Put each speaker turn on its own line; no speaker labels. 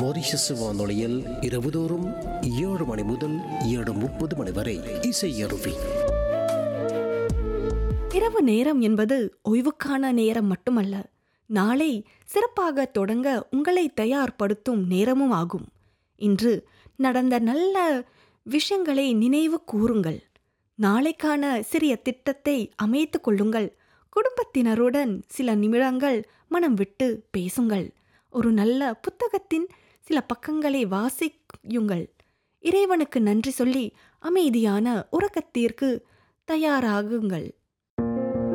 Mauritius வானொலியில் இரவுதோறும் ஏழு மணி முதல் ஏழு முப்பது மணி வரை இசை அருவி
இரவு நேரம் என்பது ஓய்வுக்கான நேரம் மட்டுமல்ல நாளை சிறப்பாக தொடங்க உங்களை தயார்படுத்தும் நேரமும் ஆகும் இன்று நடந்த நல்ல விஷயங்களை நினைவு கூறுங்கள் நாளைக்கான சிறிய திட்டத்தை அமைத்துக் கொள்ளுங்கள் குடும்பத்தினருடன் சில நிமிடங்கள் மனம் விட்டு பேசுங்கள் ஒரு நல்ல புத்தகத்தின் சில பக்கங்களை வாசியுங்கள் இறைவனுக்கு நன்றி சொல்லி அமைதியான உறக்கத்திற்கு தயாராகுங்கள்